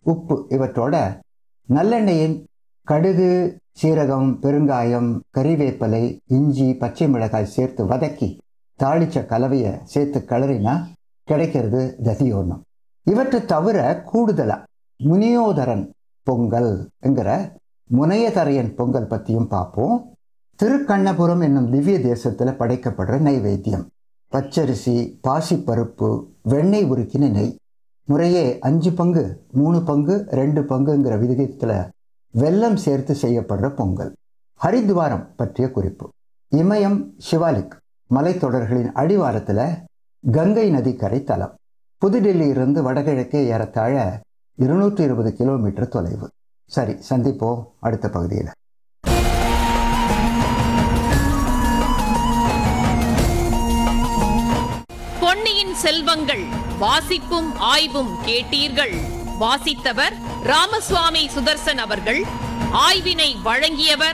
உப்பு இவற்றோட நல்லெண்ணெயின் கடுகு சீரகம் பெருங்காயம் கறிவேப்பிலை இஞ்சி பச்சை மிளகாய் சேர்த்து வதக்கி தாளிச்ச கலவையை சேர்த்து கிளறினா கிடைக்கிறது ததியோன்னம் இவற்றை தவிர கூடுதலா முனியோதரன் பொங்கல் என்கிற முனையதரையன் பொங்கல் பற்றியும் பார்ப்போம் திருக்கண்ணபுரம் என்னும் திவ்ய தேசத்தில் படைக்கப்படுற நைவேத்தியம் பச்சரிசி பாசிப்பருப்பு வெண்ணெய் உருக்கின நெய் முறையே அஞ்சு பங்கு மூணு பங்கு ரெண்டு பங்குங்கிற விகிதத்தில் வெல்லம் சேர்த்து செய்யப்படுற பொங்கல் ஹரித்வாரம் பற்றிய குறிப்பு இமயம் சிவாலிக் மலைத்தொடர்களின் அடிவாரத்தில் கங்கை நதிக்கரை தலம் புதுடெல்லியிலிருந்து வடகிழக்கே ஏறத்தாழ இருநூற்றி இருபது கிலோமீட்டர் தொலைவு சரி சந்திப்போம் அடுத்த பகுதியில் பொன்னியின் செல்வங்கள் வாசிப்பும் ஆய்வும் கேட்டீர்கள் வாசித்தவர் ராமசுவாமி சுதர்சன் அவர்கள் ஆய்வினை வழங்கியவர்